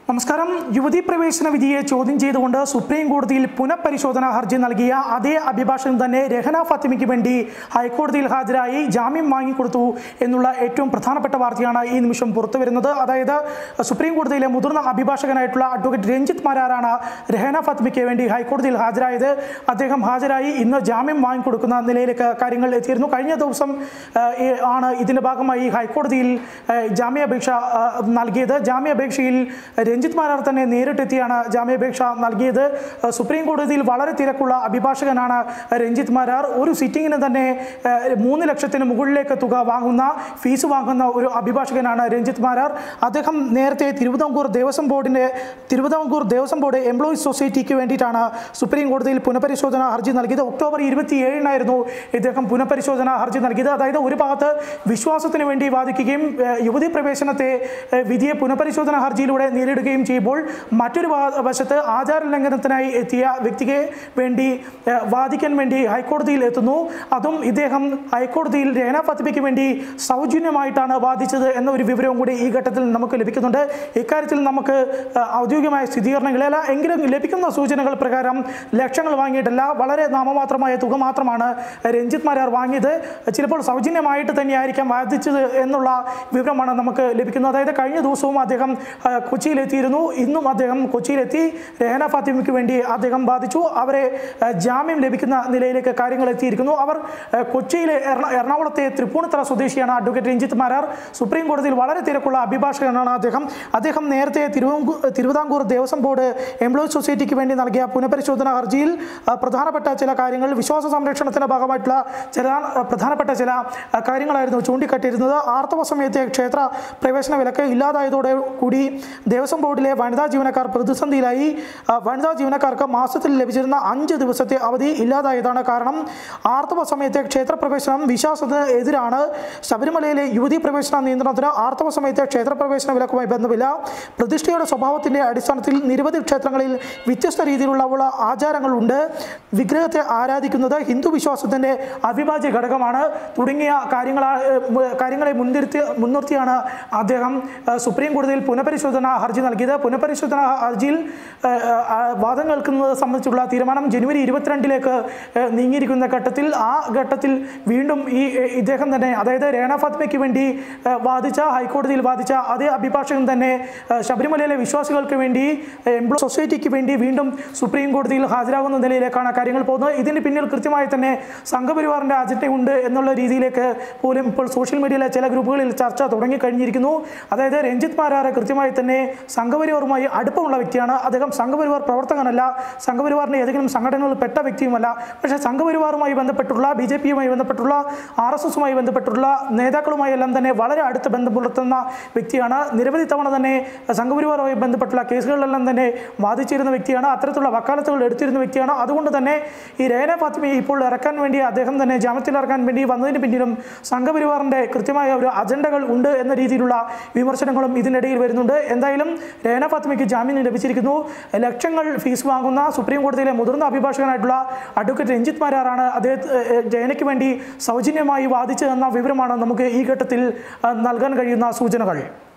നമസ്കാരം യുവതീ പ്രവേശന വിധിയെ ചോദ്യം ചെയ്തുകൊണ്ട് സുപ്രീം കോടതിയിൽ പുനഃപരിശോധനാ ഹർജി നൽകിയ അതേ അഭിഭാഷകൻ തന്നെ രഹന ഫാത്തിമയ്ക്ക് വേണ്ടി ഹൈക്കോടതിയിൽ ഹാജരായി ജാമ്യം വാങ്ങിക്കൊടുത്തു എന്നുള്ള ഏറ്റവും പ്രധാനപ്പെട്ട വാർത്തയാണ് ഈ നിമിഷം പുറത്തു വരുന്നത് അതായത് സുപ്രീം കോടതിയിലെ മുതിർന്ന അഭിഭാഷകനായിട്ടുള്ള അഡ്വക്കേറ്റ് രഞ്ജിത്ത് മാരാറാണ് രഹന ഫാത്തിമയ്ക്ക് വേണ്ടി ഹൈക്കോടതിയിൽ ഹാജരായത് അദ്ദേഹം ഹാജരായി ഇന്ന് ജാമ്യം വാങ്ങിക്കൊടുക്കുന്ന നിലയിലേക്ക് കാര്യങ്ങൾ എത്തിയിരുന്നു കഴിഞ്ഞ ദിവസം ആ, ഈ ആണ് ഇതിന്റെ ഭാഗമായി ഹൈക്കോടതിയിൽ ആ, ജാമ്യാപേക്ഷ ആ, നൽകിയത് ജാമ്യാപേക്ഷയിൽ രഞ്ജിത്ത് മാരാർ തന്നെ നേരിട്ടെത്തിയാണ് ജാമ്യാപേക്ഷ നൽകിയത് ആ, സുപ്രീം കോടതിയിൽ വളരെ തിരക്കുള്ള അഭിഭാഷകനാണ് രഞ്ജിത്ത് മാരാർ ഒരു സിറ്റിങ്ങിന് തന്നെ ആ, മൂന്ന് ലക്ഷത്തിന് മുകളിലേക്ക് തുക വാങ്ങുന്ന ഫീസ് വാങ്ങുന്ന ഒരു അഭിഭാഷകനാണ് രഞ്ജിത്ത് മാരാർ അദ്ദേഹം നേരത്തെ തിരുവിതാംകൂർ ദേവസ്വം ബോർഡിന്റെ തിരുവിതാംകൂർ ദേവസ്വം ബോർഡ് എംപ്ലോയീസ് സൊസൈറ്റിക്ക് വേണ്ടിയിട്ടാണ് സുപ്രീം കോടതിയിൽ പുനഃപരിശോധന ഹർജി നൽകിയത് ഒക്ടോബർ ഇരുപത്തി ഏഴിനായിരുന്നു ഇദ്ദേഹം പുനഃപരിശോധന ഹർജി നൽകിയത് അതായത് ഒരു ഭാഗത്ത് വിശ്വാസത്തിന് വേണ്ടി വാദിക്കുകയും ഏഹ്, യുവതി പ്രവേശനത്തെ ഏഹ്, വിധിയെ പുനഃപരിശോധന ഹർജിയിലൂടെ നേരിടുകയും ചെയ്യുമ്പോൾ മറ്റൊരു ഭാ- വശത്ത് ആചാര ലംഘനത്തിനായി എത്തിയ വ്യക്തിക്ക് വേണ്ടി ഏഹ്, വാദിക്കാൻ വേണ്ടി ഹൈക്കോടതിയിൽ എത്തുന്നു അതും ഇദ്ദേഹം ഹൈക്കോടതിയിൽ രേന ഫാത്തിമയ്ക്ക് വേണ്ടി സൗജന്യമായിട്ടാണ് വാദിച്ചത് എന്ന ഒരു വിവരവും കൂടി ഈ ഘട്ടത്തിൽ നമുക്ക് ലഭിക്കുന്നുണ്ട് ഇക്കാര്യത്തിൽ നമുക്ക് ഏഹ്, ഔദ്യോഗികമായ സ്ഥിരീകരണങ്ങളല്ല എങ്കിലും ലഭിക്കുന്ന സൂചനകൾ പ്രകാരം ലക്ഷങ്ങൾ വാങ്ങിയിട്ടല്ല വളരെ നാമമാത്രമായ തുക മാത്രമാണ് രഞ്ജിത്ത് മാരാർ വാങ്ങിയത് ചിലപ്പോൾ സൗജന്യമായിട്ട് തന്നെയായിരിക്കാം വാദിച്ചത് എന്നുള്ള വിവരമാണ് നമുക്ക് ലഭിക്കുന്നത് അതായത് കഴിഞ്ഞ ദിവസവും അദ്ദേഹം ആ, കൊച്ചിയിലെത്തിയിരുന്നു ഇന്നും അദ്ദേഹം കൊച്ചിയിലെത്തി രഹന ഫാത്തിമയ്ക്ക് വേണ്ടി അദ്ദേഹം വാദിച്ചു അവരെ ആ, ജാമ്യം ലഭിക്കുന്ന നിലയിലേക്ക് കാര്യങ്ങൾ എത്തിയിരിക്കുന്നു അവർ ആ, കൊച്ചിയിലെ എറണ- എറണാകുളത്തെ തൃപ്പൂണിത്തറ സ്വദേശിയാണ് അഡ്വക്കേറ്റ് രഞ്ജിത്ത് മാരാർ സുപ്രീം കോടതിയിൽ വളരെ തിരക്കുള്ള അഭിഭാഷകനാണ് അദ്ദേഹം അദ്ദേഹം നേരത്തെ തിരുവങ്കൂർ തിരുവിതാംകൂർ ദേവസ്വം ബോർഡ് എംപ്ലോയീസ് സൊസൈറ്റിക്ക് വേണ്ടി നൽകിയ പുനഃപരിശോധന ഹർജിയിൽ ആ, പ്രധാനപ്പെട്ട ചില കാര്യങ്ങൾ വിശ്വാസ സംരക്ഷണത്തിന്റെ ഭാഗമായിട്ടുള്ള ചില ആ, പ്രധാനപ്പെട്ട ചില ആ, കാര്യങ്ങളായിരുന്നു ചൂണ്ടിക്കാട്ടിയിരുന്നത് ആർത്തവ സമയത്തെ ക്ഷേത്ര പ്രവേശന വിലക്ക് ഇല്ലാതായതോടെ കൂടി ദേവസ്വം ബോർഡിലെ വനിതാ ജീവനക്കാർ പ്രതിസന്ധിയിലായി ആ, വനിതാ ജീവനക്കാർക്ക് മാസത്തിൽ ലഭിച്ചിരുന്ന അഞ്ച് ദിവസത്തെ അവധി ഇല്ലാതായതാണ് കാരണം ആർത്തവ സമയത്തെ ക്ഷേത്രപ്രവേശനം വിശ്വാസത്തിന് എതിരാണ് ശബരിമലയിലെ യുവതി പ്രവേശന നിയന്ത്രണത്തിന് ആർത്തവ സമയത്തെ ക്ഷേത്രപ്രവേശന വിലക്കുമായി ബന്ധമില്ല പ്രതിഷ്ഠയുടെ സ്വഭാവത്തിന്റെ അടിസ്ഥാനത്തിൽ നിരവധി ക്ഷേത്രങ്ങളിൽ വ്യത്യസ്ത രീതിയിലുള്ള ഉള്ള ആചാരങ്ങളുണ്ട് വിഗ്രഹത്തെ ആരാധിക്കുന്നത് ഹിന്ദു വിശ്വാസത്തിന്റെ അവിഭാജ്യ ഘടകമാണ് തുടങ്ങിയ കാര്യങ്ങളാ ഏഹ് കാര്യങ്ങളെ മുൻനിർത്തി മുൻനിർത്തിയാണ് അദ്ദേഹം ഏഹ് സുപ്രീം കോടതിയിൽ പുനഃപരിശോധന ഹർജി നൽകിയത് പുനഃപരിശോധന ഹർജിയിൽ ഏഹ് ഏഹ് വാദം കേൾക്കുന്നത് സംബന്ധിച്ചുള്ള തീരുമാനം ജനുവരി ഇരുപത്തിരണ്ടിലേക്ക് ഏഹ് നീങ്ങിയിരിക്കുന്ന ഘട്ടത്തിൽ ആ ഘട്ടത്തിൽ വീണ്ടും ഈ ഏഹ് ഇദ്ദേഹം തന്നെ അതായത് രേണ ഫാത്തിമയ്ക്ക് വേണ്ടി ഏഹ് വാദിച്ച ഹൈക്കോടതിയിൽ വാദിച്ച അതേ അഭിഭാഷകൻ തന്നെ ഏഹ് ശബരിമലയിലെ വിശ്വാസികൾക്ക് വേണ്ടി എംപ്ലോയ് സൊസൈറ്റിക്ക് വേണ്ടി വീണ്ടും സുപ്രീം കോടതിയിൽ ഹാജരാകുന്ന നിലയിലേക്കാണ് കാര്യങ്ങൾ പോകുന്നത് ഇതിന് പിന്നിൽ കൃത്യമായി തന്നെ സംഘപരിവാറിന്റെ അജണ്ട ഉണ്ട് എന്നുള്ള രീതിയിലേക്ക് പോലും ഇപ്പോൾ സോഷ്യൽ മീഡിയയിലെ ചില ഗ്രൂപ്പുകളിൽ ചർച്ച തുടങ്ങിക്കഴിഞ്ഞിരിക്കുന്നു അതായത് രഞ്ജിത്ത് മാരാറ് കൃത്യമായി തന്നെ സംഘപരിവാറുമായി അടുപ്പമുള്ള വ്യക്തിയാണ് അദ്ദേഹം സംഘപരിവാർ പ്രവർത്തകനല്ല സംഘപരിവാറിന്റെ ഏതെങ്കിലും സംഘടനകളിൽ പെട്ട വ്യക്തിയുമല്ല പക്ഷേ സംഘപരിവാറുമായി ബന്ധപ്പെട്ടുള്ള ബി ജെ പിയുമായി ബന്ധപ്പെട്ടുള്ള ആർ എസ് എസുമായി ബന്ധപ്പെട്ടുള്ള നേതാക്കളുമായി എല്ലാം തന്നെ വളരെ അടുത്ത് ബന്ധം പുലർത്തുന്ന വ്യക്തിയാണ് നിരവധി തവണ തന്നെ സംഘപരിവാറുമായി ബന്ധപ്പെട്ടുള്ള കേസുകളിലെല്ലാം തന്നെ വാദിച്ചിരുന്ന വ്യക്തിയാണ് അത്തരത്തിലുള്ള വക്കാലത്തുകൾ എടുത്തിരുന്ന വ്യക്തിയാണ് അതുകൊണ്ട് തന്നെ ഈ രേന ഫാത്തിമയെ ഇപ്പോൾ ഇറക്കാൻ വേണ്ടി അദ്ദേഹം തന്നെ ജാമ്യത്തിൽ ഇറക്കാൻ വേണ്ടി വന്നതിന് പിന്നിലും സംഘപരിവാറിന്റെ കൃത്യമായ ഒരു അജണ്ടകൾ ഉണ്ട് എന്ന രീതിയിലുള്ള വിമർശനങ്ങളും ഇതിനിടയിൽ വരുന്നുണ്ട് എന്തായാലും രേന ഫാത്തിമയ്ക്ക് ജാമ്യം ലഭിച്ചിരിക്കുന്നു ലക്ഷങ്ങൾ ഫീസ് വാങ്ങുന്ന സുപ്രീം കോടതിയിലെ മുതിർന്ന അഭിഭാഷകനായിട്ടുള്ള അഡ്വക്കേറ്റ് രഞ്ജിത്ത് മാരാറാണ് അദ്ദേഹത്തെ ജയനയ്ക്ക് വേണ്ടി സൗജന്യമായി വാദിച്ചതെന്ന വിവരമാണ് നമുക്ക് ഈ ഘട്ടത്തിൽ ആ, നൽകാൻ കഴിയുന്ന സൂചനകൾ